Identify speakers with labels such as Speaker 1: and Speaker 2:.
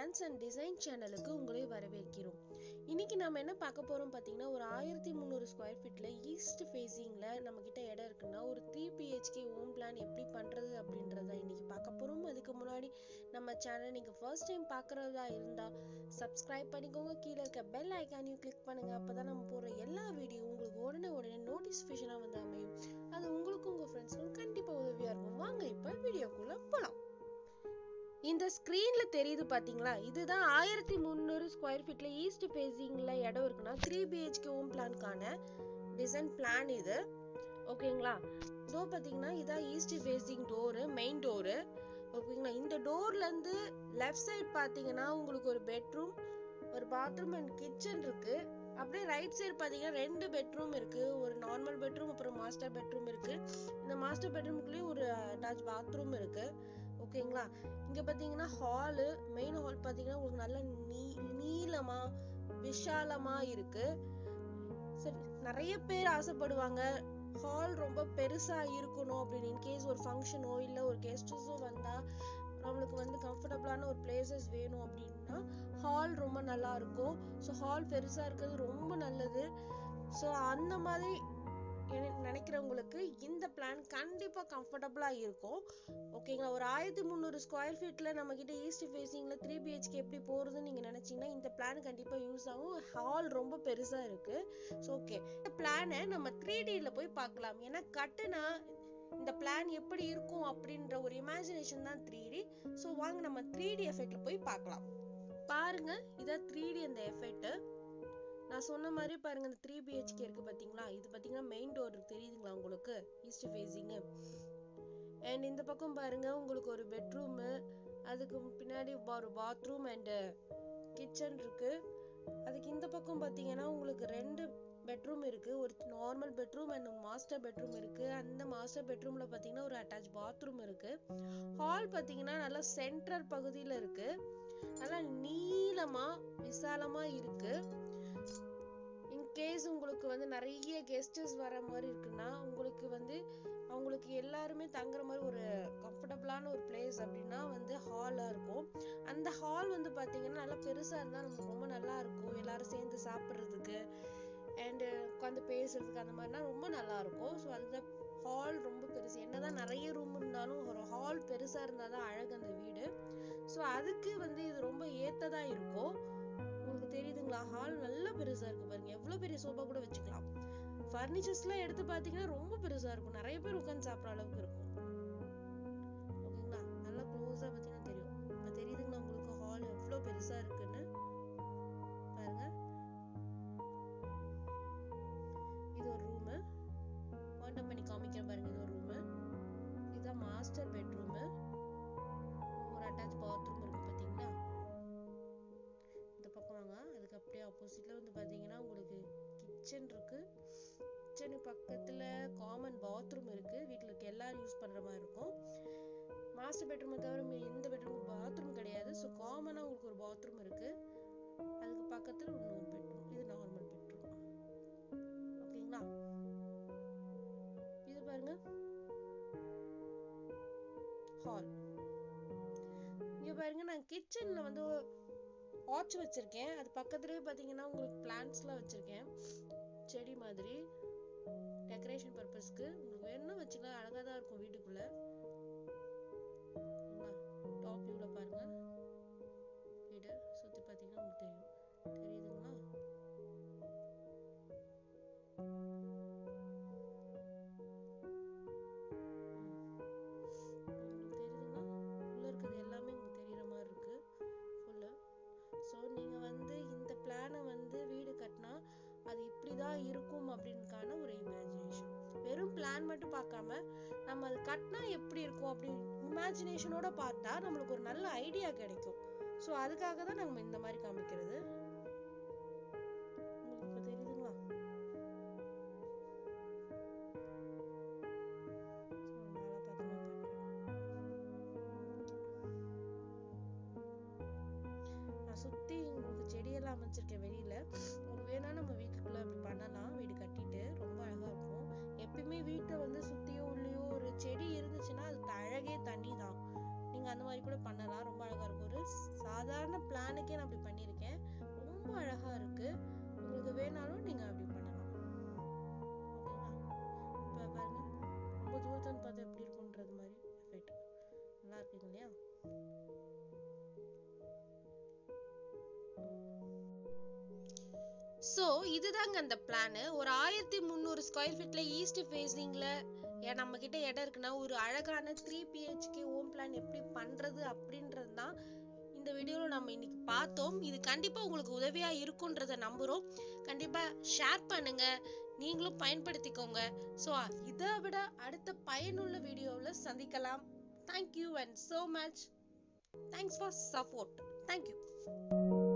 Speaker 1: Plants and design சேனலுக்கு உங்களை வரவேற்கிறோம் இன்னைக்கு நம்ம என்ன பார்க்க போறோம் பார்த்தீங்கன்னா ஒரு ஆயிரத்தி முந்நூறு ஸ்கொயர் ஃபீட்ல ஈஸ்ட் ஃபேஸிங்ல நம்ம கிட்ட இடம் இருக்குன்னா ஒரு த்ரீ பிஹெச்கே ஹோம் பிளான் எப்படி பண்றது அப்படின்றத இன்னைக்கு பார்க்க போறோம் அதுக்கு முன்னாடி நம்ம சேனல் நீங்க ஃபர்ஸ்ட் டைம் பார்க்கறதா இருந்தா சப்ஸ்கிரைப் பண்ணிக்கோங்க கீழே இருக்க பெல் ஐக்கானையும் கிளிக் பண்ணுங்க அப்பதான் நம்ம போடுற எல்லா வீடியோ உங்களுக்கு உடனே உடனே நோட்டிஃபிகேஷனா வந்து அமையும் அது உங்களுக்கும் உங்க ஃப்ரெண்ட்ஸ்க்கும் கண்டிப்பா உதவியா இருக்கும் வாங்க இப்ப வீடியோக்குள்ள போலாம் இந்த ஸ்க்ரீன்ல தெரியுது பாத்தீங்களா இதுதான் ஆயிரத்தி முந்நூறு ஸ்கொயர் ஃபீட்ல ஈஸ்ட் ஃபேஸிங்ல இடம் இருக்குன்னா த்ரீ பிஹெச்கே ஹோம் பிளான்கான டிசைன் பிளான் இது ஓகேங்களா இதோ பாத்தீங்கன்னா இதான் east facing door main door ஓகேங்களா இந்த டோர்ல இருந்து லெஃப்ட் சைடு பாத்தீங்கன்னா உங்களுக்கு ஒரு பெட்ரூம் ஒரு பாத்ரூம் அண்ட் கிச்சன் இருக்கு அப்படியே ரைட் சைடு பாத்தீங்கன்னா ரெண்டு பெட்ரூம் இருக்கு ஒரு நார்மல் பெட்ரூம் அப்புறம் மாஸ்டர் பெட்ரூம் இருக்கு இந்த மாஸ்டர் பெட்ரூம்குள்ளேயும் ஒரு அட்டாச் பாத்ரூம் இருக்கு ஓகேங்களா இங்க பாத்தீங்கன்னா ஹாலு மெயின் ஹால் பாத்தீங்கன்னா உங்களுக்கு நல்ல நீ நீளமா விஷாலமா இருக்கு சரி நிறைய பேர் ஆசைப்படுவாங்க ஹால் ரொம்ப பெருசா இருக்கணும் அப்படின்னு இன்கேஸ் ஒரு ஃபங்க்ஷனோ இல்ல ஒரு கெஸ்டஸோ வந்தா நம்மளுக்கு வந்து கம்ஃபர்டபுளான ஒரு பிளேசஸ் வேணும் அப்படின்னா ஹால் ரொம்ப நல்லா இருக்கும் ஸோ ஹால் பெருசா இருக்கிறது ரொம்ப நல்லது ஸோ அந்த மாதிரி என- நினைக்கிறவங்களுக்கு இந்த பிளான் கண்டிப்பா கம்ஃபர்டபுளா இருக்கும் ஓகேங்களா ஒரு ஆயிரத்தி முந்நூறு ஸ்கொயர் ஃபீட்ல நம்ம கிட்ட ஈஸ்ட் ஃபேஸிங்ல த்ரீ பிஹெச்கே எப்படி போறதுன்னு நீங்க நினைச்சீங்கன்னா இந்த பிளான் கண்டிப்பா யூஸ் ஆகும் ஹால் ரொம்ப பெருசா இருக்கு ஸோ ஓகே இந்த பிளானை நம்ம த்ரீ டில போய் பார்க்கலாம் ஏன்னா கட்டுனா இந்த பிளான் எப்படி இருக்கும் அப்படின்ற ஒரு இமேஜினேஷன் தான் த்ரீ டி ஸோ வாங்க நம்ம த்ரீ டி எஃபெக்ட்ல போய் பார்க்கலாம் பாருங்க இதான் த்ரீ டி அந்த எஃபெக்ட் நான் சொன்ன மாதிரி பாருங்க இந்த த்ரீ பிஹெச்கே இருக்கு பாத்தீங்களா இது பாத்தீங்கன்னா மெயின் டோர் தெரியுதுங்களா உங்களுக்கு ஈஸ்ட் ஃபேஸிங் அண்ட் இந்த பக்கம் பாருங்க உங்களுக்கு ஒரு பெட்ரூம் அதுக்கு பின்னாடி ஒரு பாத்ரூம் அண்ட் கிச்சன் இருக்கு அதுக்கு இந்த பக்கம் பாத்தீங்கன்னா உங்களுக்கு ரெண்டு பெட்ரூம் இருக்கு ஒரு normal bedroom and master bedroom இருக்கு அந்த மாஸ்டர் பெட்ரூம்ல பாத்தீங்கன்னா ஒரு அட்டாச் பாத்ரூம் இருக்கு ஹால் பாத்தீங்கன்னா நல்லா சென்ட்ரல் பகுதியில இருக்கு நல்லா நீளமா விசாலமா இருக்கு இன்கேஸ் உங்களுக்கு வந்து நிறைய கெஸ்டஸ் வர மாதிரி இருக்குன்னா உங்களுக்கு வந்து அவங்களுக்கு எல்லாருமே தங்குற மாதிரி ஒரு கம்ஃபர்டபுளான ஒரு பிளேஸ் அப்படின்னா வந்து ஹாலா இருக்கும் அந்த ஹால் வந்து பாத்தீங்கன்னா நல்லா பெருசா இருந்தா நமக்கு ரொம்ப நல்லா இருக்கும் எல்லாரும் சேர்ந்து சாப்பிடுறதுக்கு அண்ட் உட்காந்து பேசுறதுக்கு அந்த மாதிரினா ரொம்ப நல்லா இருக்கும் ஸோ அந்த ஹால் ரொம்ப பெருசு என்னதான் நிறைய ரூம் இருந்தாலும் ஒரு ஹால் பெருசா இருந்தாதான் அழகு அந்த வீடு ஸோ அதுக்கு வந்து இது ரொம்ப ஏத்ததா இருக்கும் உங்களுக்கு தெரியுதுங்களா ஹால் நல்லா பெருசா இருக்கு பாருங்க எவ்வளவு பெரிய சோஃபா கூட வச்சுக்கலாம் ஃபர்னிச்சர்ஸ்லாம் எடுத்து பாத்தீங்கன்னா ரொம்ப பெருசா இருக்கும் நிறைய பேர் உட்கார்ந்து சாப்பிடுற அளவுக்கு இருக்கும் ஓகேங்களா நல்லா க்ளோஸா பாத்தீங்கன்னா தெரியும் இப்ப தெரியுதுங்களா உங்களுக்கு ஹால் எவ்வளவு பெருசா இருக்குன்னு பாருங்க இது ஒரு ரூம் கான்டாக்ட் பண்ணி காமிக்கிறேன் பாருங்க இது ஒரு ரூம் இதுதான் மாஸ்டர் பெட்ரூம் ஒரு அட்டாச் பாத்ரூம் இருக்கு பாத்தீங்களா இந்த பக்கம் வாங்க அதுக்கு அப்படியே ஆப்போசிட்ல வந்து பாத்தீங்கன்னா உங்களுக்கு கிச்சன் இருக்கு கிச்சனு பக்கத்துல காமன் பாத்ரூம் இருக்கு வீட்ல இருக்க எல்லாரும் யூஸ் பண்ற மாதிரி இருக்கும் மாஸ்டர் பெட்ரூமை தவிர மீதி எந்த பெட்ரூம் பாத்ரூம் கிடையாது ஸோ காமனா உங்களுக்கு ஒரு பாத்ரூம் இருக்கு அதுக்கு பக்கத்துல இன்னொரு பெட்ரூம் இது நார்மல் பெட்ரூம் ஓகேங்களா இது பாருங்க ஹால் இங்க பாருங்க நான் கிச்சன்ல வந்து ஆர்ச் வச்சிருக்கேன் அது பக்கத்துலயே பாத்தீங்கன்னா உங்களுக்கு பிளான்ட்ஸ்லாம் வச்சிருக்கேன் செடி மாதிரி டெக்கரேஷன் பர்பஸ்க்கு உங்களுக்கு வேணும்னா வச்சுக்கலாம் அழகா தான் இருக்கும் வீட்டுக்குள்ள டாப் வியூல பாருங்க வீடு சுத்தி பாத்தீங்கன்னா உங்களுக்கு தெரியும் தெரியுதுங்களா உங்களுக்கு தெரியுதுங்களா உள்ள இருக்கிறது எல்லாமே உங்களுக்கு தெரியற மாதிரி இருக்கு ஃபுல்லு ஸோ நீங்க வந்து இந்த பிளானை வந்து வீடு கட்டினா அது இப்படிதான் இருக்கும் அப்படின்னுக்கான ஒரு இமேஜினேஷன் வெறும் பிளான் மட்டும் பார்க்காம நம்ம அது கட்டினா எப்படி இருக்கும் அப்படி இமேஜினேஷனோட பார்த்தா நம்மளுக்கு ஒரு நல்ல ஐடியா கிடைக்கும் ஸோ அதுக்காக தான் நம்ம இந்த மாதிரி காமிக்கிறது உங்களுக்கு இப்போ தெரியுதுங்களா So, நல்லா பத்திரமா காட்டுறேன். நான் சுத்தி உங்களுக்கு செடியெல்லாம் அமைச்சிருக்கேன் வெளியில உங்களுக்கு வேணா நம்ம வீட்டுக்குள்ள அப்படி பண்ணலாம் வீடு கட்டிட்டு ரொம்ப அழகா இருக்கும் எப்பயுமே வீட்டை வந்து சுத்தியோ உள்ளேயோ ஒரு செடி இருந்துச்சுன்னா அது அழகே தனி தான் நீங்க அந்த மாதிரி கூட பண்ணலாம் ரொம்ப அழகா இருக்கும் ஒரு சாதாரண பிளான் பார்த்துருப்பீங்க இல்லையா ஸோ இதுதாங்க அந்த பிளானு ஒரு ஆயிரத்தி முந்நூறு ஸ்கொயர் ஃபீட்ல ஈஸ்ட் ஃபேஸிங்ல நம்ம கிட்ட இடம் இருக்குன்னா ஒரு அழகான த்ரீ பிஹெச்கே ஹோம் பிளான் எப்படி பண்றது அப்படின்றது தான் இந்த வீடியோவில் நம்ம இன்னைக்கு பார்த்தோம் இது கண்டிப்பா உங்களுக்கு உதவியா இருக்குன்றத நம்புறோம் கண்டிப்பா ஷேர் பண்ணுங்க நீங்களும் பயன்படுத்திக்கோங்க ஸோ இதை விட அடுத்த பயனுள்ள வீடியோவில் சந்திக்கலாம் thank you and so much thanks for support thank you